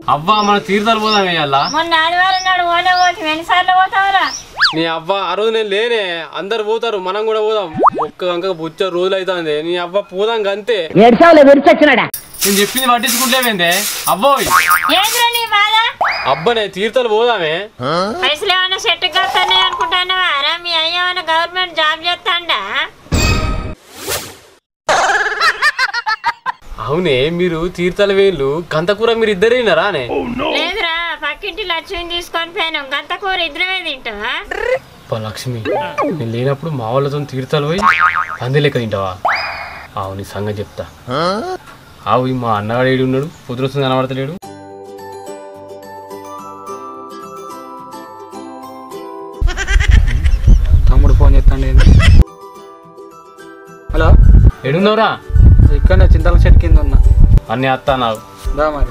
అవ్వా మన తీర్థాలు పోదాం ఇయ్యాల మొన్న ఆదివారం నాడు ఓనే పోతే ఎన్నిసార్లు పోతావురా నీ అవ్వ ఆ రోజు నేను లేనే అందరు పోతారు మనం కూడా పోదాం ఒక్క గంక బుచ్చ రోజులు అవుతుంది నీ అవ్వ పోదాం గంతే ఏడ్చావులే విరిచొచ్చినాడా నేను చెప్పింది పట్టించుకుంటేవేందే అవ్వోయ్ ఏంద్రా నీ బాధ అబ్బనే తీర్థాలు పోదామే పైసలు ఏమైనా సెట్ కాస్తానే అనుకుంటున్నావా రా మీ అయ్య ఏమైనా గవర్నమెంట్ జాబ్ చేస్తాడా అవునే మీరు తీర్థాల వేళ్ళు గంతకూర మీరు ఇద్దరేనారా అనే లేదురా పక్కింటి లక్ష్మిని తీసుకొని పోయినాం గంత కూర ఇద్దరమే తింటావా అబ్బా లక్ష్మి నేను లేనప్పుడు మా వాళ్ళతో తీర్థాలు పోయి పంది లెక్క తింటావా ఆవు నీ సంగతి చెప్తా ఆవు ఈ మా అన్నగాడు ఏడు ఉన్నాడు పొద్దున వస్తుంది కనబడతలేడు తమ్ముడు ఫోన్ చేస్తాండి హలో ఏడున్నావురా ఇక్కడనే చింతల చెట్టు కింద ఉన్నా అన్నీ అత్తా నాకు దా మరి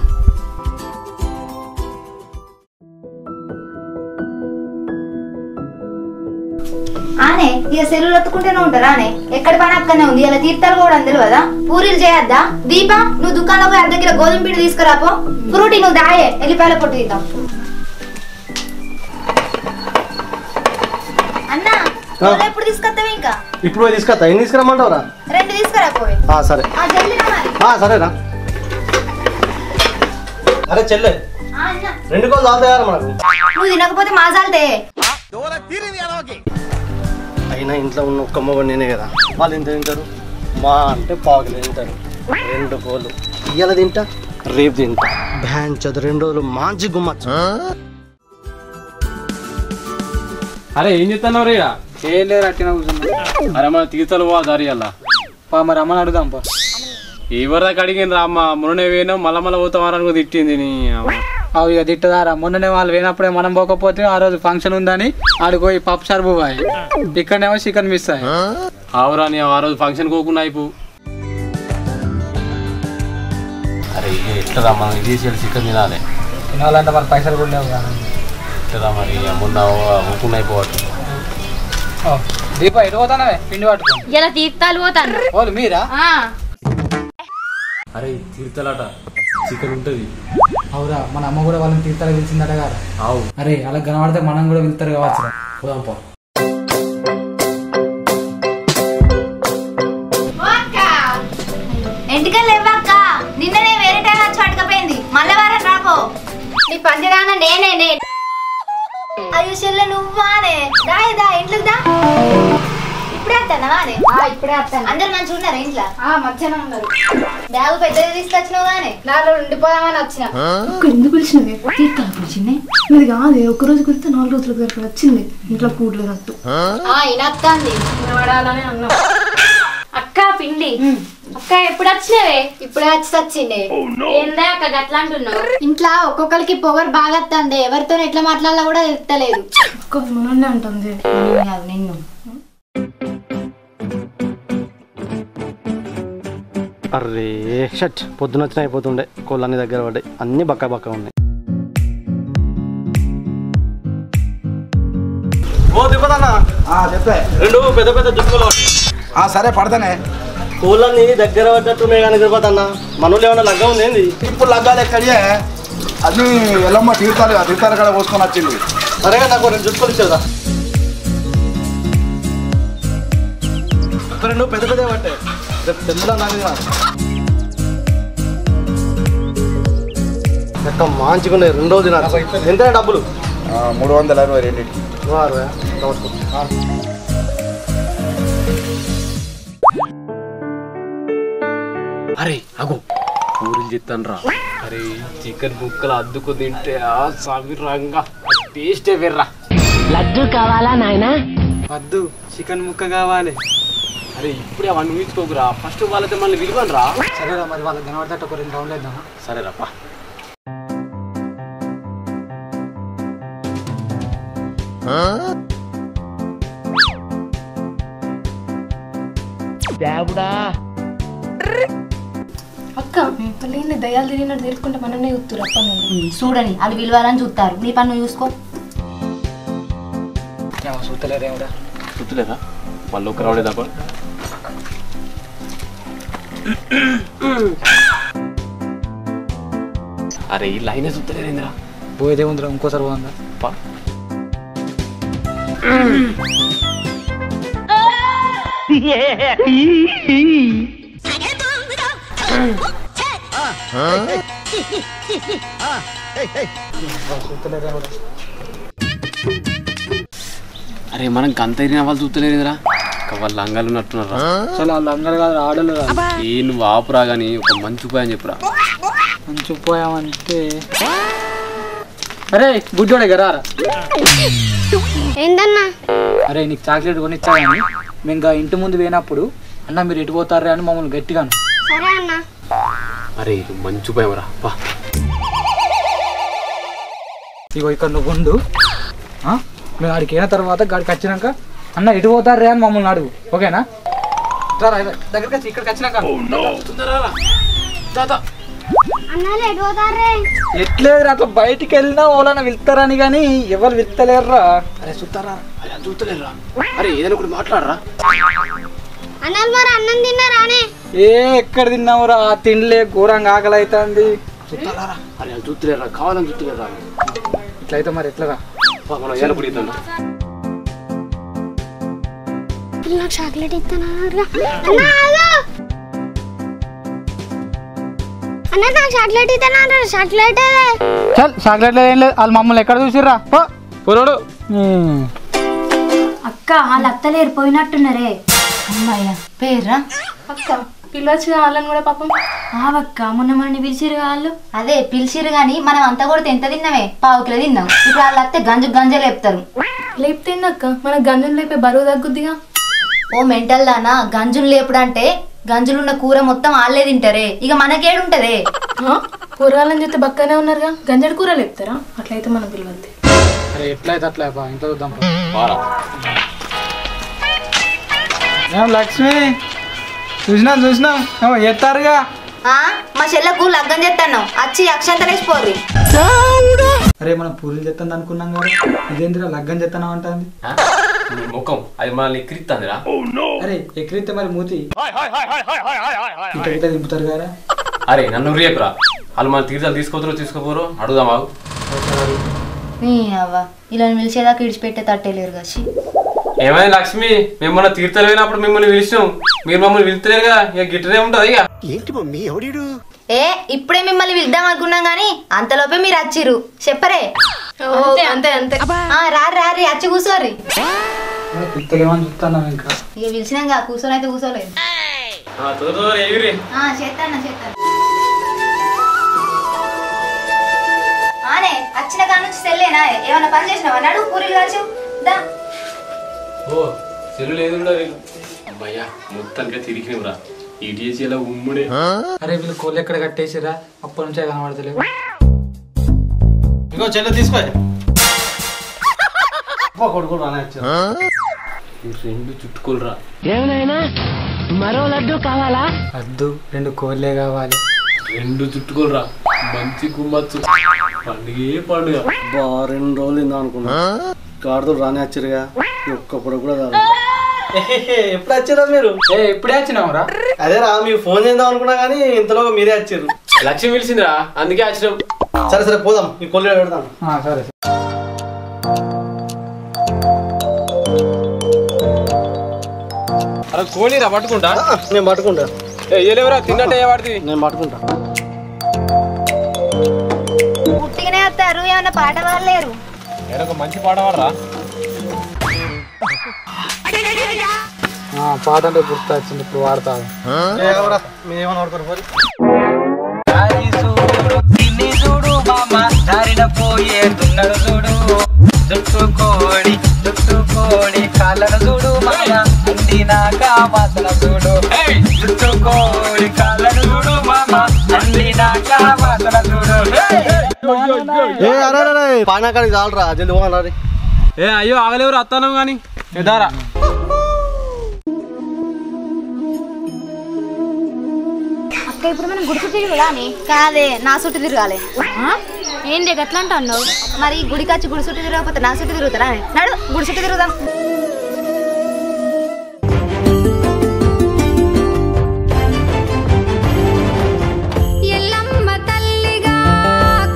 ఆనే ఇక సెల్లులు ఎత్తుకుంటూనే ఉంటారా ఆనే ఎక్కడ పని అక్కనే ఉంది ఇలా తీర్థాలు కూడా అందరు కదా పూరీలు చేయొద్దా దీప నువ్వు దుకాణంలో పోయి అర్ధ కిలో గోధుమ పిండి తీసుకురాపో ఫ్రూటీ నువ్వు దాయే ఎల్లిపాయల పొట్టు తీద్దాం అన్నా గోధుమ ఎప్పుడు తీసుకొస్తావు ఇంకా ఇప్పుడు పోయి తీసుకొస్తా ఏం తీసుకురమ్మంటావురా రెండు తీసుకురా పోయి ఆ, సరే ఆ జల్దిరా మరి ఆ, సరేరా అరే చెల్లె ఆ, అన్నా. రెండు కోళ్ళు తాగుతాయారా మనకు నువ్వు తినకపోతే మాజాలతే అయినా ఇంట్లో ఉన్న ఒక్క మొగడు నేనే కదా వాళ్ళు ఎంత తింటారు మా అంటే పావులు తింటారు రెండు కోళ్ళు ఇవాళ తింటా రేపు తింటా బ్యాన్ చదువు రెండు రోజులు మంచి గుమ్మచ్చు అరే ఏం చెప్తున్నావు రేడా ఏం లేదు అట్టిన కూర్చున్నా అరే మన తీర్థాలు పో దారి అలా పా మరి అమ్మని అడుగుదాం పా ఎవరిదాకా అడిగిన రా అమ్మ మొన్ననే పోయినాం మళ్ళా మళ్ళీ పోతామని అనుకో తిట్టింది నీ అమ్మ. అవి ఇక తిట్టదారా మొన్ననే వాళ్ళు పోయినప్పుడే మనం పోకపోతే ఆ రోజు ఫంక్షన్ ఉందని ఆడిపోయి పప్పు సరుపు బాయ్ ఇక్కడనేమో చికెన్ మిస్ అయ్యి ఆవురా నీ ఆ రోజు ఫంక్షన్ కోకుండా అయిపో అరే ఎట్లా మనం ఇది చికెన్ తినాలి తినాలంటే మన పైసలు కూడా లేవు కదా ఎట్లా మరి మొన్న ఊకుండా అయిపోవట్టు దీప ఎటు పోతానవే పిండి పట్టుకో ఇలా తీర్థాలు పోతాను వాళ్ళు మీరా అరే తీర్థాలట చికెన్ ఉంటుంది అవురా మన అమ్మ కూడా వాళ్ళని తీర్థాలు పిలిచిందట కదా ఆవు అరే అలా కనబడితే మనం కూడా వెళ్తారు కావచ్చు పోదాం పో ఎంటికలు లేవాక నిన్ననే వేరే టైం వచ్చి పట్టుకపోయింది మళ్ళీ వారం రాపో నీ పందిరాన నేనే నే అయ్యో చెల్లె నువ్వానే దా దా ఇంట్లోకి దా ఇప్పుడే వస్తానా వానే ఇప్పుడే వస్తాను అందరు మంచిగా ఉన్నారా ఇంట్లో మంచిగానే ఉన్నారు బ్యాగు పెద్దది తీసుకొచ్చినావు గానే నాలో ఉండిపోదామని వచ్చిన ఎందుకు పిలిచినది తీర్థాలు పిలిచింది ఇది కాదు ఒక రోజు కుదిరితే నాలుగు రోజులకు దగ్గర వచ్చింది ఇంట్లో కూడలేదు రత్తు ఇనత్తాంది వాడాలని అన్నాం అక్క పిండి అక్క ఎప్పుడు వచ్చినవే ఇప్పుడే వచ్చి వచ్చిండే ఏందా అక్క గట్లా అంటున్నావు ఇంట్లో ఒక్కొక్కరికి పొగరు బాగా వస్తుంది ఎవరితో ఎట్లా మాట్లాడాలో కూడా తెలుస్తలేదు ఒక్క మనల్ని అంటుంది నిన్ను అరే షట్ పొద్దున వచ్చిన అయిపోతుండే కోళ్ళు అన్ని దగ్గర పడ్డాయి అన్ని బక్క బక్క ఉన్నాయి ఓ దిబ్బదన్నా చెప్పే రెండు పెద్ద పెద్ద జుట్టులు ఆ, సరే పడతానే కోళ్ళని దగ్గర పడ్డట్టున్నాయి కానీ తిరుపతన్న మనోళ్ళు ఏమైనా లగ్గ ఉంది ఏంది ఇప్పుడు లగ్గాలు ఎక్కడియే అన్ని ఎల్లమ్మ తీర్థాలు ఆ తీర్థాలు కాడ పోసుకొని వచ్చింది సరేగా నాకు రెండు జుట్టులు ఇచ్చేదా ఒక రెండు పెద్ద పెద్ద పట్టే రేపు తెల్ల నాకు లెక్క మంచిగా ఉన్నాయి రెండో దినాలు ఎంత డబ్బులు ఆ, మూడు వందల అరవై రెండింటికి నువ్వు అరవై నమస్కారం అరే అగో పూరీలు చెప్తాను రా అరే చికెన్ ముక్కలు అద్దుకు తింటే ఆ సమిరంగా టేస్టే వెర్రా వద్దు చికెన్ ముక్క కావాలి అరే ఇప్పుడే అవన్నీ ఊహించుకోకురా ఫస్ట్ వాళ్ళతో మళ్ళీ విలువను రా సరేరా మరి వాళ్ళకి కనబడితే ఒక రెండు రౌండ్లు వేద్దామా సరే రప్పా అక్క తల్లి దయాలు తిరిగినట్టు తెలుసుకుంటే మననే గుర్తురు అప్ప నుండి చూడని వాళ్ళు విలువాలని చూస్తారు నీ పన్ను చూసుకో ఏమో చూస్తలేరేమిరా గుర్తులేదా వాళ్ళు ఒక రౌండ్ తప్ప అరే ఈ లైన్ చూస్తలేదేంద్రా పోయేదే ఉందిరా ఇంకోసారి పోందా పా అరే మనం గంత ఎరిగిన వాళ్ళు చూస్తలేదురా వాళ్ళు లంగాలు ఉన్నట్టున్నారా అసలు వాళ్ళు అందరు కాదు ఆడలు ఏ నువ్వు ఆపురా కానీ ఒక మంచి ఉపాయం చెప్పురా మంచి పోయామంటే అరే బుడ్డోడే కదా రా. ఏందన్నా అరే నీకు చాక్లెట్ కొని ఇచ్చా కానీ మేము ఇంకా ఇంటి ముందు పోయినప్పుడు అన్న మీరు ఎటు పోతారు అని మమ్మల్ని గట్టిగాను సరే అన్నా అరే ఇది మంచి ఉపాయం రా పా ఇగో ఇక్కడ నువ్వు ఉండు ఆ? మేము ఆడికి అయిన తర్వాత గాడికి వచ్చినాక అన్న ఎటు పోతారు అని మమ్మల్ని అడుగు ఓకేనా రా, రా, రా. దగ్గరికి వచ్చి ఇక్కడికి వచ్చినాక అన్నాలు ఎటు పోతారే ఎట్లేదు రాతో బయటికి వెళ్ళినా ఓలన వెళ్తారని కానీ ఎవరు వెళ్తలేరురా అరే చూస్తారా అరే అది చూస్తలేదురా అరే ఏదైనా ఒకటి మాట్లాడరా అన్నాలు మరి అన్నం తిన్నారానే ఏ ఎక్కడ తిన్నావురా తినలే ఘోరంగా ఆకలి అవుతుంది అరే అది చూస్తలేరా కావాలని చూస్తలేరా ఇట్లయితే మరి ఎట్లరా పా, మనం ఏదైనా ఒకటి ఇద్దాం నాకు చాక్లెట్ ఇస్తానా అన్నా ఆగు. అన్న నాకు చాక్లెట్ ఇస్తానా చాక్లెట్ చల్ చాక్లెట్ ఏం లేదు వాళ్ళు మమ్మల్ని ఎక్కడ చూసిర్రా పో. పోరాడు అక్క వాళ్ళు అత్తలేరు పోయినట్టున్నారే అమ్మాయ్య పేర్రా అక్క పిల్లొచ్చు వాళ్ళని కూడా పాపం ఆవక్క మొన్న మనని పిలిచిరు వాళ్ళు అదే పిలిచిరు గాని మనం అంతా కూడా ఎంత తిన్నామే పావు కిలో తిన్నాం ఇప్పుడు వాళ్ళు అత్తే గంజు గంజ లేపుతారు లేపితేంది అక్క మన గంజులు లేపే బరువు తగ్గుద్దిగా ఓ మెంటల్ దానా గంజులు లేపుడంటే గంజులున్న కూర మొత్తం వాళ్ళే తింటారే ఇక మనకేడుంటదే ఆ? కూరగాయలని చెప్తే బక్కనే ఉన్నారుగా గంజడి కూర లేపుతారా అట్లయితే మనం పిలవద్దు అరే ఎట్లయితే అట్లా పా, ఇంట్లో చూద్దాం పా. పారా ఏం లక్ష్మి చూసినాం చూసినాం ఏమో ఎత్తారుగా ఆ మా చెల్లకు లగ్గం చేస్తాను వచ్చి అక్షంతలేసిపోర్రి అరే మనం పూరీలు చెత్తాను అనుకున్నాం కదా ఇదేంటిరా లగ్గం చెత్తాను అంటుంది ఆ? నీ ముఖం అది మనల్ని ఎక్కిరిస్తుందిరా అరే ఎక్కడైతే మరి మూతి ఇట్లా ఇట్లా దింపుతారు కదా అరే నన్ను రేపురా వాళ్ళు మన తీర్థాలు తీసుకోతారో తీసుకోపోరో అడుగుదాం ఆగు నీ అవ్వ ఇలా పిలిచేదాకా ఇడిచిపెట్టే తట్టేలేరు కాసి ఏమైంది లక్ష్మి మిమ్మల్ని తీర్థాలు పోయినప్పుడు మిమ్మల్ని పిలిచినాం మీరు మమ్మల్ని పిలుతలేరుగా ఇక గిట్టనే ఉంటుంది ఇక ఏ ఇప్పుడే మిమ్మల్ని పిలుద్దాం అనుకున్నాం గానీ అంతలోపే మీరు వచ్చిర్రు చెప్పరే అంతే అంతే అంతే ఆ, రారి రారి వచ్చి కూర్చోర్రి పిత్తలేమని చూస్తున్నాం ఇంకా ఇక పిలిచినాక కూర్చొని అయితే కూర్చోలేదు ఆ, తొందర తొందర ఏమిరి ఆ, చేస్తాను చేస్తాను ఆనే వచ్చిన కాడ నుంచి సెల్లేనా ఏమన్నా పని చేసినావా నడు పూరీలు కాచు దా ఓ సెల్లు లేదు కూడా వీళ్ళు అమ్మయ్యా మొత్తానికి తిరిగినవురా ఈటీఎస్ ఇలా ఉమ్ముడే అరే వీళ్ళు కోళ్ళు ఎక్కడ కట్టేసిరా అప్పటి నుంచే కనబడతలేవు ఇంకో చెల్లె తీసుకో కొడుకు రానే వచ్చారు ఈ రెండు చుట్టుకోలరా వద్దు రెండు కోళ్ళే కావాలి రెండు చుట్టుకోలరా మంచి గుమ్మచ్చు పండుగే పండుగ బా రెండు రోజులు ఇందా అనుకున్నా కాడుతో రానే వచ్చారుగా ఒక్క పొడ కూడా రాదు ఎప్పుడు వచ్చారా మీరు ఏ ఇప్పుడే వచ్చినావురా అదే రా మీకు ఫోన్ చేద్దాం అనుకున్నా కానీ ఇంతలో మీరే వచ్చారు లక్ష్యం పిలిచిందిరా అందుకే వచ్చినాం సరే సరే పోదాం ఈ కొల్లు పెడతాను ఆ, సరే అరే కోడిరా పట్టుకుంటా నేను పట్టుకుంటా ఏలేవరా తిన్నట్టే వాడిది నేను పట్టుకుంటా పుట్టిగానే వస్తారు ఏమన్నా పాట పాడలేరు ఒక మంచి పాట వాడరా ఆ, పాట అంటే గుర్తు వచ్చింది ఇప్పుడు వాడతాను మీరేమన్నా పడుకోరు పోయి చూడు మామ దారిన పోయే దున్నడు చూడు జుట్టు కోడి జుట్టు కోడి కాళ్ళను చూడు మామ అందినాక వాసన చూడు జుట్టు కోడి కాళ్ళను చూడు మామ అందినాక వాసన చూడు ఏ అరే అరే పానాకాడికి చాలరా జల్ది పోవాలి రా ఏ అయ్యో ఆగలేవరు అత్తాను కానీ ఎదారా అక్క ఇప్పుడు మనం గుడి చుట్టూ తిరుగుదాని కాదే నా చుట్టూ తిరగాలి ఏంటి గట్లా అంటున్నావు మరి గుడికి వచ్చి గుడి చుట్టూ తిరగకపోతే నా చుట్టూ తిరుగుతారా నడు గుడి చుట్టూ తిరుగుదాం ఎల్లమ్మ తల్లిగా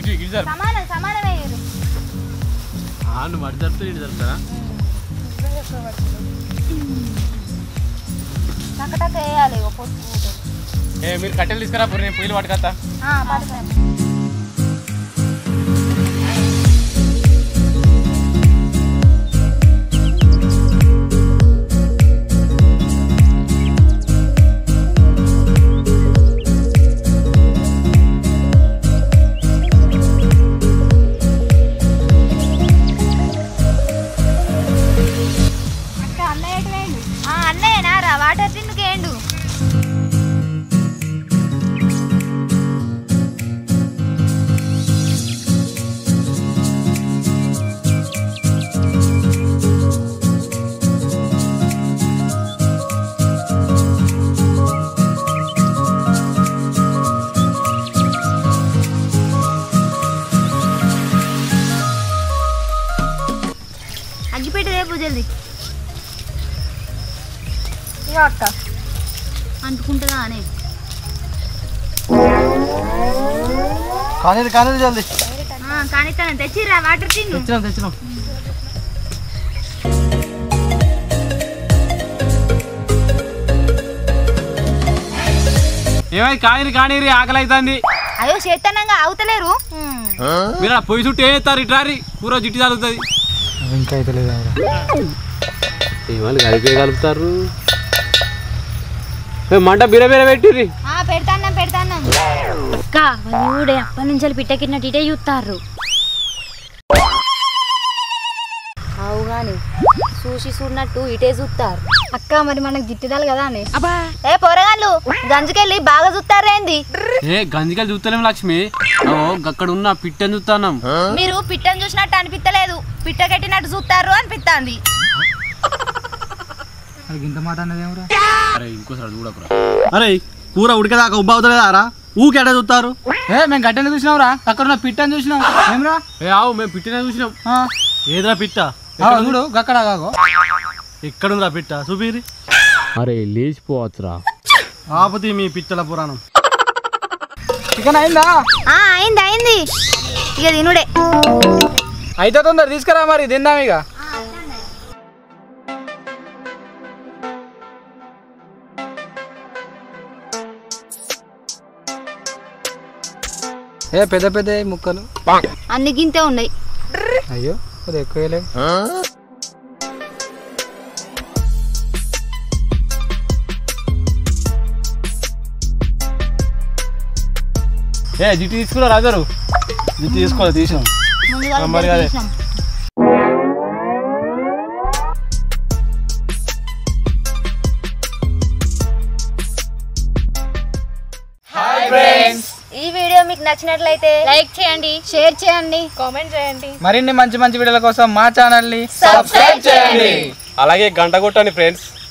ఇటు ఇటు జరుపు. సమానం సమానం వేయరు ఆ, నువ్వు అటు జరుపుతా ఇటు జరుపుతారా టక టక వేయాలి ఇగో పొట్టు ఏ మీరు కట్టెలు తీసుకురా పోనీ, నేను పొయ్యిలు పట్టుకొస్తా పడుతుంది ఆ, అన్నయ్యనా రా వాటర్ తిన్నుకు ఏండు అగ్గిపెట్టి రేపు జల్ది ఇక అక్క అంటుకుంటుందా అని కానీ కానీ జల్దీ కానీ తను తెచ్చిరా వాటర్ తిన్ను తెచ్చినాం తెచ్చినాం ఏమైంది కానీ కానీ ఆకలి అవుతుంది అయ్యో చేతనంగా అవుతలేరు మీరు ఆ పొయ్యి చుట్టూ ఏం చేస్తారు ఇట్రారి కూర జిట్టి తగులుతుంది ఇంకా అయితే లేదా ఏమని కలిపే కలుపుతారు ఏ, మంట బిర బిర పెట్టిర్రి ఆ పెడతాన్నాం పెడతాన్నాం అక్క వాళ్ళు కూడా అప్పటి నుంచి పిట్టకిన్నట్టు ఇటే చూస్తారు అవు గాని చూసి చూడనట్టు ఇటే చూస్తారు అక్క మరి మనకు గిట్టిదాలు కదా అని ఏ పోరగాళ్ళు గంజుకెళ్ళి బాగా చూస్తారేంది ఏ గంజికలు చూస్తలేము లక్ష్మి ఓ అక్కడ ఉన్న పిట్టని చూస్తున్నాం మీరు పిట్టను చూసినట్టు అనిపిస్తలేదు పిట్ట కట్టినట్టు చూస్తారు అనిపిస్తుంది ఇంత మాట అన్నదేమరా అరే ఇంకోసారి చూడకురా అరే కూర ఉడికేదాకా ఉబ్బ అవుతలేదారా ఊకెడ చూస్తారు ఏ మేము గడ్డని చూసినావురా అక్కడ ఉన్న పిట్టని చూసినాం ఏమరా ఏ ఆవు మేము పిట్టనే చూసినాం ఏదిరా పిట్ట చూడు గక్కడ కాగో ఎక్కడుందిరా పిట్ట చూపిరి అరే లేచిపోవచ్చురా ఆపతి మీ పిట్టల పురాణం చికెన్ అయిందా ఆ అయింది అయింది ఇక తినుడే అయితే తొందర తీసుకురా మరి తిందాం ఇక ఏ పెద్ద పెద్ద ముక్కలు అన్ని గింతే ఉన్నాయి అయ్యో అది ఎక్కువ వేయలేం. ఏ జిట్టి తీసుకురా రాజారు ఇది తీసుకోవాలి తీసాం ముందుగా మరి అదే. తీసినాం. ఈ వీడియో మీకు నచ్చినట్లయితే లైక్ చేయండి షేర్ చేయండి కామెంట్ చేయండి మరిన్ని మంచి మంచి వీడియోల కోసం మా ఛానల్ని అలాగే గంట కొట్టండి ఫ్రెండ్స్